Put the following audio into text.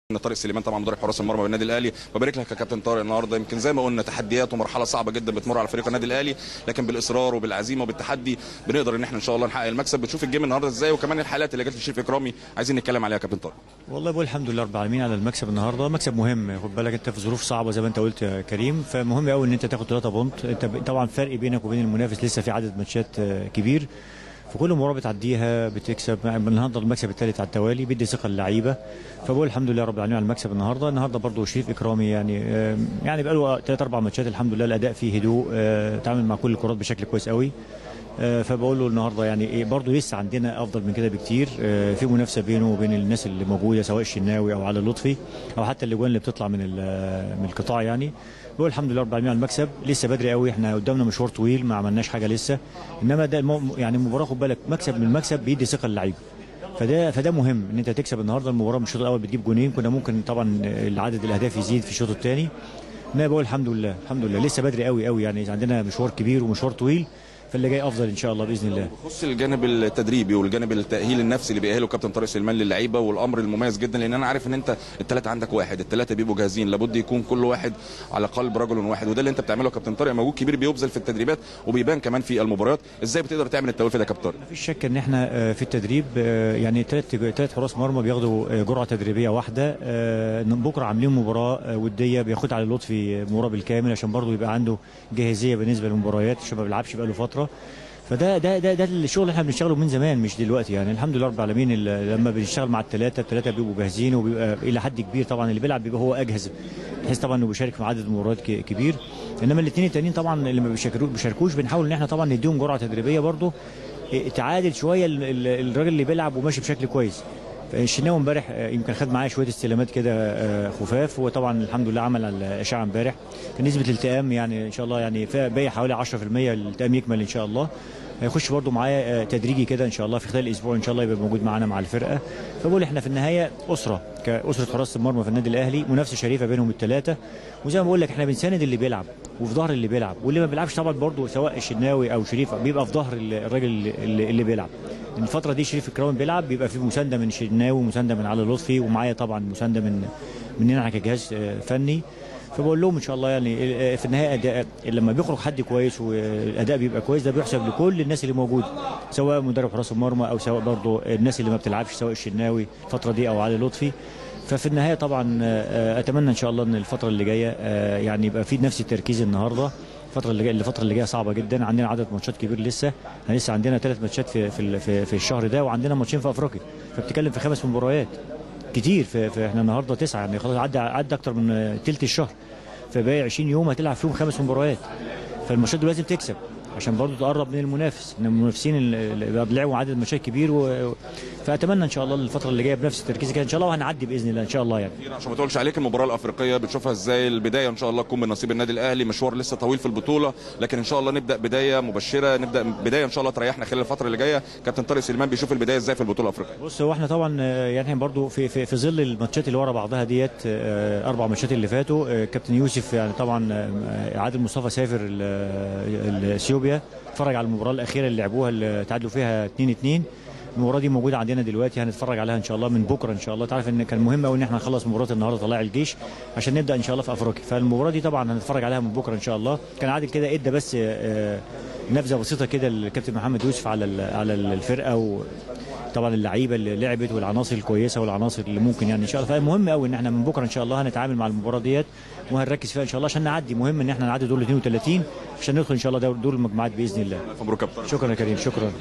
ان طارق سليمان طبعا مدرب حراس المرمى بالنادي الاهلي ببارك لك يا كابتن طارق النهارده يمكن زي ما قلنا تحديات ومرحله صعبه جدا بتمر على فريق النادي الاهلي لكن بالاصرار وبالعزيمه وبالتحدي بنقدر ان احنا ان شاء الله نحقق المكسب بتشوف الجيم النهارده ازاي وكمان الحالات اللي جت لشريف اكرامي عايزين نتكلم عليها يا كابتن طارق والله بقول الحمد لله رب العالمين على المكسب النهارده مكسب مهم خد بالك انت في ظروف صعبه زي ما انت قلت يا كريم فمهم قوي ان انت تاخد 3 بونت انت ب- طبعا فرق بينك وبين المنافس لسه في عدد ماتشات آه، كبير في كل مباراه بتعديها بتكسب النهارده المكسب الثالث على التوالي بيدي ثقه للعيبه فبقول الحمد لله رب العالمين على المكسب النهارده النهارده برضو شريف اكرامي يعني آه، يعني بقى له ثلاث اربع ماتشات الحمد لله الاداء فيه هدوء آه، تعامل مع كل الكرات بشكل كويس قوي آه، فبقول له النهارده يعني ايه برضه لسه عندنا افضل من كده بكتير آه، في منافسه بينه وبين الناس اللي موجوده سواء الشناوي او علي لطفي او حتى الاجوان اللي بتطلع من ال- من القطاع يعني بقول الحمد لله رب العالمين على المكسب لسه بدري قوي احنا قدامنا مشوار طويل ما عملناش حاجه لسه انما ده المو- يعني مباراه خد بالك مكسب من المكسب بيدي ثقه للعيبه فده فده مهم ان انت تكسب النهارده المباراه من الشوط الاول بتجيب جونين كنا ممكن طبعا العدد الاهداف يزيد في الشوط الثاني انا بقول الحمد لله الحمد لله لسه بدري قوي قوي يعني عندنا مشوار كبير ومشوار طويل فاللي جاي افضل ان شاء الله باذن الله بخص الجانب التدريبي والجانب التاهيل النفسي اللي بيأهله كابتن طارق سليمان للعيبه والامر المميز جدا لان انا عارف ان انت الثلاثه عندك واحد الثلاثه بيبقوا جاهزين لابد يكون كل واحد على قلب رجل واحد وده اللي انت بتعمله يا كابتن طارق مجهود كبير بيبذل في التدريبات وبيبان كمان في المباريات ازاي بتقدر تعمل التوافق ده يا كابتن طارق مفيش شك ان احنا آه، في التدريب آه، يعني ثلاث ثلاث حراس مرمى بياخدوا آه، جرعه تدريبيه واحده آه، بكره عاملين مباراه آه، وديه بياخد على لطفي مباراه بالكامل عشان برضه يبقى عنده جاهزيه بالنسبه للمباريات عشان ما بيلعبش بقاله فتره فده ده ده ده الشغل اللي احنا بنشتغله من زمان مش دلوقتي يعني الحمد لله رب العالمين ال- لما بنشتغل مع الثلاثه الثلاثه بيبقوا جاهزين وبيبقى الى حد كبير طبعا اللي بيلعب بيبقى هو اجهز بحيث طبعا انه بيشارك في عدد مباريات ك- كبير انما الاثنين التانيين طبعا اللي ما بيشاركوا- بيشاركوش بنحاول ان احنا طبعا نديهم جرعه تدريبيه برضه إيه، تعادل شويه ال- ال- الراجل اللي بيلعب وماشي بشكل كويس الشناوي امبارح آه، يمكن خد معايا شويه استلامات كده آه، خفاف هو طبعا الحمد لله عمل على الاشعه امبارح كان نسبه الالتئام يعني ان شاء الله يعني فيها- باقي حوالي 10% الالتئام يكمل ان شاء الله هيخش برضو معايا آه، تدريجي كده ان شاء الله في خلال الاسبوع ان شاء الله يبقى موجود معانا مع الفرقه فبقول احنا في النهايه اسره كاسره حراسه المرمى في النادي الاهلي منافسه شريفه بينهم الثلاثه وزي ما بقول لك احنا بنساند اللي بيلعب وفي ظهر اللي بيلعب واللي ما بيلعبش طبعا برضو سواء الشناوي او شريف بيبقى في ظهر الراجل اللي, اللي, اللي بيلعب الفتره دي شريف اكرامي بيلعب بيبقى في مسانده من شناوي ومسانده من علي لطفي ومعايا طبعا مسانده من مننا احنا كجهاز آه، فني فبقول لهم ان شاء الله يعني آه، في النهايه أداء لما بيخرج حد كويس والاداء بيبقى كويس ده بيحسب لكل الناس اللي موجوده سواء مدرب حراس المرمى او سواء برضه الناس اللي ما بتلعبش سواء الشناوي الفتره دي او علي لطفي ففي النهايه طبعا آه، اتمنى ان شاء الله ان الفتره اللي جايه آه، يعني يبقى في نفس التركيز النهارده الفتره اللي جايه الفتره اللي جايه صعبه جدا عندنا عدد ماتشات كبير لسه احنا لسه عندنا ثلاث ماتشات في في في, في الشهر ده وعندنا ماتشين في افريقيا فبتتكلم في خمس مباريات كتير في, في احنا النهارده تسعه يعني خلاص عدى عدى اكتر من ثلث الشهر فباقي 20 يوم هتلعب فيهم خمس مباريات فالماتشات دي لازم تكسب عشان برضه تقرب من المنافس ان المنافسين اللي اللي بيلعبوا عدد ماتشات كبير و... فاتمنى ان شاء الله الفتره اللي جايه بنفس التركيز كده ان شاء الله وهنعدي باذن الله ان شاء الله يعني عشان ما تقولش عليك المباراه الافريقيه بتشوفها ازاي البدايه ان شاء الله تكون من نصيب النادي الاهلي مشوار لسه طويل في البطوله لكن ان شاء الله نبدا بدايه مبشره نبدا بدايه ان شاء الله تريحنا خلال الفتره اللي جايه كابتن طارق سليمان بيشوف البدايه ازاي في البطوله الافريقيه بص هو احنا طبعا آه، يعني احنا برضو في في, في ظل الماتشات اللي ورا بعضها ديت آه، اربع ماتشات اللي فاتوا آه، كابتن يوسف يعني طبعا آه، عادل مصطفى سافر ال- ال- اثيوبيا اتفرج على المباراه الاخيره اللي لعبوها اللي تعادلوا فيها 2 2 المباراه دي موجوده عندنا دلوقتي هنتفرج عليها ان شاء الله من بكره ان شاء الله تعرف ان كان مهم قوي ان احنا نخلص مباراه النهارده طلائع الجيش عشان نبدا ان شاء الله في افريقيا فالمباراه دي طبعا هنتفرج عليها من بكره ان شاء الله كان عادل كده ادى بس آه، نبذه بسيطه كده للكابتن محمد يوسف على ال- على الفرقه و طبعا اللعيبه اللي لعبت والعناصر الكويسه والعناصر اللي ممكن يعني ان شاء الله فمهم قوي ان احنا من بكره ان شاء الله هنتعامل مع المباراه ديت وهنركز فيها ان شاء الله عشان نعدي مهم ان احنا نعدي دور ال 32 عشان ندخل ان شاء الله دور دور المجموعات باذن الله مبروك يا كابتن شكرا يا كريم شكرا